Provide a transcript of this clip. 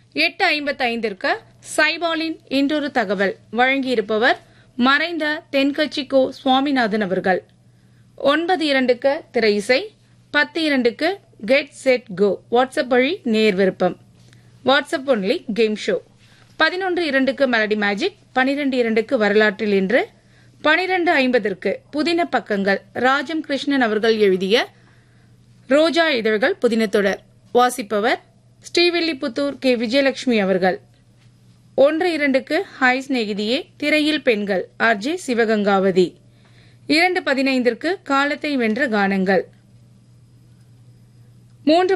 எட்டு ஐம்பத்தைந்திற்கு சைபாலின் இன்றொரு தகவல் வழங்கியிருப்பவர் மறைந்த தென்கட்சி கோ சுவாமிநாதன் அவர்கள் ஒன்பது இரண்டுக்கு திரை இசை பத்து இரண்டுக்கு கெட் செட் கோ வாட்ஸ்அப் வழி நேர் விருப்பம் வாட்ஸ்அப் ஒன்லி கேம் ஷோ பதினொன்று இரண்டுக்கு மெலடி மேஜிக் பனிரெண்டு இரண்டுக்கு வரலாற்றில் இன்று பனிரெண்டு ஐம்பதற்கு புதின பக்கங்கள் ராஜம் கிருஷ்ணன் அவர்கள் எழுதிய ரோஜா இதழ்கள் புதினத்தொடர் வாசிப்பவர் ஸ்ரீவில்லிபுத்தூர் கே விஜயலட்சுமி அவர்கள் ஒன்று இரண்டுக்கு ஹாய் சிநேகிதியே திரையில் பெண்கள் ஆர்ஜே சிவகங்காவதி இரண்டு பதினைந்திற்கு காலத்தை வென்ற கானங்கள் மூன்று